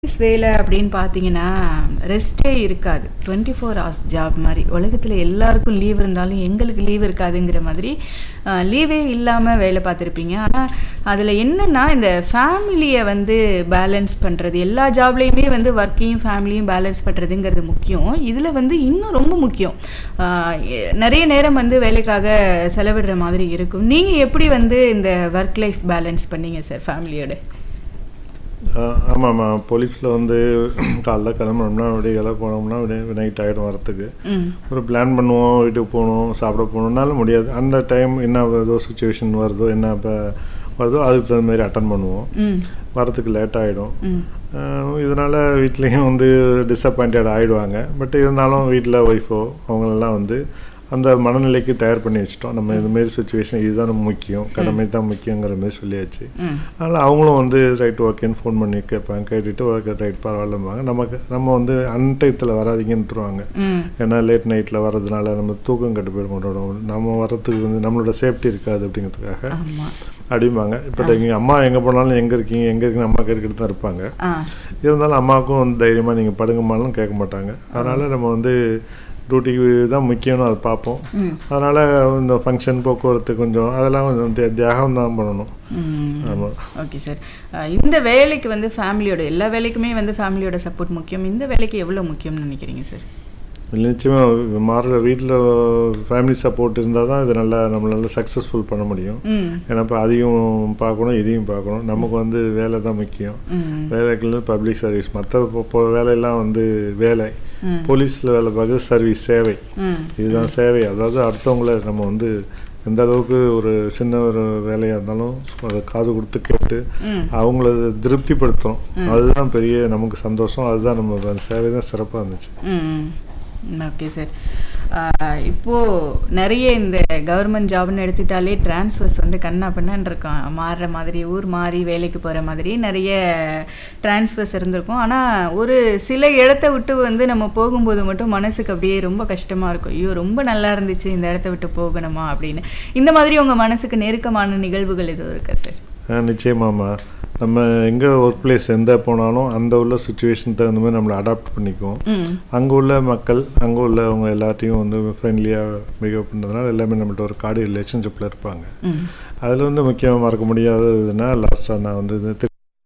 வேலை அப்படின்னு பார்த்தீங்கன்னா ரெஸ்ட்டே இருக்காது டுவெண்ட்டி ஃபோர் ஹவர்ஸ் ஜாப் மாதிரி உலகத்தில் எல்லாருக்கும் லீவ் இருந்தாலும் எங்களுக்கு லீவ் இருக்காதுங்கிற மாதிரி லீவே இல்லாமல் வேலை பார்த்துருப்பீங்க ஆனால் அதில் என்னென்னா இந்த ஃபேமிலியை வந்து பேலன்ஸ் பண்ணுறது எல்லா ஜாப்லேயுமே வந்து ஒர்க்கையும் ஃபேமிலியும் பேலன்ஸ் பண்ணுறதுங்கிறது முக்கியம் இதில் வந்து இன்னும் ரொம்ப முக்கியம் ஆஹ் எ- நிறைய நேரம் வந்து வேலைக்காக செலவிடுற மாதிரி இருக்கும் நீங்கள் எப்படி வந்து இந்த ஒர்க் லைஃப் பேலன்ஸ் பண்ணீங்க சார் ஃபேமிலியோட ஆமாம்மா போலீஸில் வந்து காலைல கிளம்புனோம்னா விடியகால போனோம்னா விடிய நைட் ஆகிடும் வரத்துக்கு ம் ஒரு பிளான் பண்ணுவோம் வீட்டுக்கு போகணும் சாப்பிட போகணுன்னாலும் முடியாது அந்த டைம் என்ன ஏதோ சுச்சுவேஷன் வருதோ என்ன இப்போ வருதோ அதுக்கு தகுந்த மாதிரி அட்டன் பண்ணுவோம் ம் வரத்துக்கு லேட் ஆகிடும் ம் இதனால் வீட்லேயும் வந்து டிசப்பாயிண்டட் ஆகிடுவாங்க பட் இருந்தாலும் வீட்டில் ஒய்ஃபோ அவங்களெல்லாம் வந்து அந்த மனநிலைக்கு தயார் பண்ணி வச்சிட்டோம் நம்ம இந்த மாதிரி சுச்சுவேஷன் இதுதான் நம்ம முக்கியம் கடமை தான் முக்கியங்கிற மாதிரி சொல்லியாச்சு ம் அதனால் அவங்களும் வந்து ரைட் ஓகேன்னு ஃபோன் பண்ணி கேட்பாங்க கேட்டுட்டு ஓகே ரைட் பரவாயில்லம்பாங்க நமக்கு நம்ம வந்து அன்டயத்தில் வராதீங்கன்ட்டுருவாங்க ம் ஏன்னா லேட் நைட்டில் வர்றதுனால நம்ம தூக்கம் கெட்டு போயிடும் நம்ம வர்றதுக்கு வந்து நம்மளோட சேஃப்டி இருக்காது அப்படிங்கிறதுக்காக ஆமாம் அப்படிம்பாங்க இப்போ நீங்கள் அம்மா எங்கே போனாலும் எங்கே இருக்கீங்க எங்கே இருக்கீங்க அம்மா கேட்டுக்கிட்டு தான் இருப்பாங்க ஆ இருந்தாலும் அம்மாவுக்கும் வந்து தைரியமாக நீங்கள் படுங்கம்மாலும் கேட்க மாட்டாங்க அதனால் நம்ம வந்து டியூட்டிக்கு தான் முக்கியம்னு அதை பார்ப்போம் ம் அதனால் இந்த ஃபங்க்ஷன் போக்குவரத்து கொஞ்சம் அதெல்லாம் கொஞ்சம் தியா- தியாகம் தான் பண்ணணும் ம் ஆமாம் ஓகே சார் இந்த வேலைக்கு வந்து ஃபேமிலியோட எல்லா வேலைக்குமே வந்து ஃபேமிலியோட சப்போர்ட் முக்கியம் இந்த வேலைக்கு எவ்வளோ முக்கியம்னு நினைக்கிறீங்க சார் நிச்சயமாக மாறுற வீட்டில் ஃபேமிலி சப்போர்ட் இருந்தால் தான் இது நல்லா நம்மளால சக்ஸஸ்ஃபுல் பண்ண முடியும் ம் ஏன்னா இப்போ அதையும் பார்க்கணும் இதையும் பார்க்கணும் நமக்கு வந்து வேலை தான் முக்கியம் ம் வேலைக்கு பப்ளிக் சர்வீஸ் மற்ற இப்போ வேலையெல்லாம் வந்து வேலை ம். போலீஸில் வேலை பார்க்குறது சர்வீஸ் சேவை ம் இதுதான் சேவை அதாவது அடுத்தவங்கள நம்ம வந்து எந்த அளவுக்கு ஒரு சின்ன ஒரு வேலையாக இருந்தாலும் அதை காது கொடுத்து கேட்டு ம் அவங்கள திருப்திப்படுத்துறோம் அதுதான் பெரிய நமக்கு சந்தோஷம் அதுதான் நம்ம அந்த சேவை தான் சிறப்பாக இருந்துச்சு ம் ஓகே சார் இப்போ நிறைய இந்த கவர்மெண்ட் ஜாப்னு எடுத்துட்டாலே டிரான்ஸ்ஃபர்ஸ் வந்து கண்ணா பண்ணான் இருக்கான் மாறுற மாதிரி ஊர் மாறி வேலைக்கு போகிற மாதிரி நிறைய டிரான்ஸ்ஃபர்ஸ் இருந்திருக்கும் ஆனால் ஒரு சில இடத்த விட்டு வந்து நம்ம போகும்போது மட்டும் மனசுக்கு அப்படியே ரொம்ப கஷ்டமாக இருக்கும் ஐயோ ரொம்ப நல்லா இருந்துச்சு இந்த இடத்த விட்டு போகணுமா அப்படின்னு இந்த மாதிரி உங்கள் மனசுக்கு நெருக்கமான நிகழ்வுகள் எதுவும் இருக்கா சார் ஆ, நிச்சயமாம்மா நம்ம எங்கே ஒர்க் பிளேஸ் எந்த போனாலும் அந்த உள்ள சுச்சுவேஷன் தகுந்த மாதிரி நம்மளை அடாப்ட் பண்ணிக்குவோம் ம் அங்கே உள்ள மக்கள் அங்கே உள்ளவங்க எல்லாத்தையும் வந்து ஃப்ரெண்ட்லியாக பிஹேவ் பண்ணுறதுனால எல்லாமே நம்மள்ட்ட ஒரு கார்டு ரிலேஷன்ஷிப்பில் இருப்பாங்க ம் அதில் வந்து முக்கியமாக மறக்க முடியாததுன்னா லாஸ்ட்டாக நான் வந்து இந்த திட்-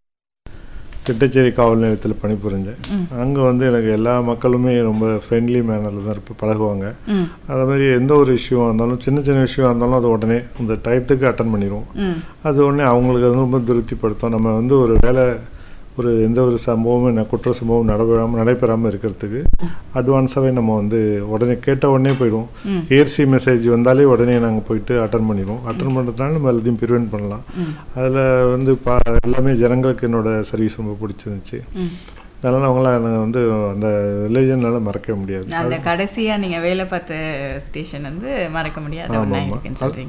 திட்டச்சேரி காவல் நிலையத்தில் பணிபுரிஞ்சேன் ம். அங்கே வந்து எனக்கு எல்லா மக்களுமே ரொம்ப ஃப்ரெண்ட்லி மேனரில் தான் இருப்ப பழகுவாங்க ம் அதே மாதிரி எந்த ஒரு இஷ்யூவாக இருந்தாலும் சின்ன சின்ன இஷ்யூவாக இருந்தாலும் அது உடனே அந்த டயத்துக்கு அட்டன் பண்ணிடுவோம் ம் அது உடனே அவங்களுக்கு அது ரொம்ப திருப்திப்படுத்தும் நம்ம வந்து ஒரு வேலை ஒரு எந்த ஒரு சம்பவமும் ந- குற்ற சம்பவம் நடைபெறாமல் நடைபெறாமல் இருக்கிறதுக்கு அட்வான்ஸாகவே நம்ம வந்து உடனே கேட்ட உடனே போயிடுவோம் ம். ஏர்சி மெசேஜ் வந்தாலே உடனே நாங்கள் போயிட்டு அட்டன் பண்ணிடுவோம் அட்டன் பண்ணுறதுனால நம்ம எல்லாத்தையும் ப்ரிவென்ட் பண்ணலாம் ம் அதில் வந்து பா எல்லாமே ஜனங்களுக்கு என்னோட சர்வீஸ் ரொம்ப பிடிச்சிருந்துச்சு ம் அதனால் அவங்களாம் எனக்கு வந்து அந்த ரிலேஜன்னால மறக்கவே முடியாது அந்த கடைசியா நீங்க வேலை பார்த்த ஸ்டேஷன் வந்து மறக்க முடியாத ஒன்றா ஆமாம். இருக்குன்னு சொல்றீங்க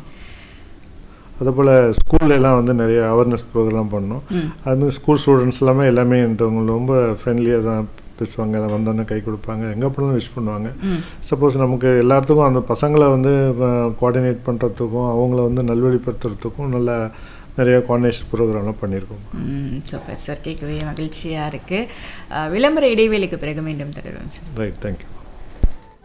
அதே போல் ஸ்கூல்ல எல்லாம் வந்து நிறைய அவேர்னஸ் ப்ரோக்ராம் பண்ணோம் ம் அது மாதிரி ஸ்கூல் ஸ்டூடெண்ட்ஸ் எல்லாமே எல்லாமே என்கிட்ட ரொம்ப ஃப்ரெண்ட்லியாக தான் பேசுவாங்க வந்தோடனே கை கொடுப்பாங்க எங்கே போனாலும் விஷ் பண்ணுவாங்க ம் சப்போஸ் நமக்கு எல்லாத்துக்கும் அந்த பசங்களை வந்து கோஆர்டினேட் பண்ணுறதுக்கும் அவங்கள வந்து நல்வழிப்படுத்துறதுக்கும் நல்ல நிறைய கோஆர்டினேஷன் ப்ரோக்ராம்லாம் பண்ணியிருக்கோம் ம் சூப்பர் சார் கேட்கவே மகிழ்ச்சியா இருக்கு அஹ், விளம்பர இடைவேளைக்கு பிறகு மீண்டும் தருவோம் சார் ரைட் தேங்க்யூ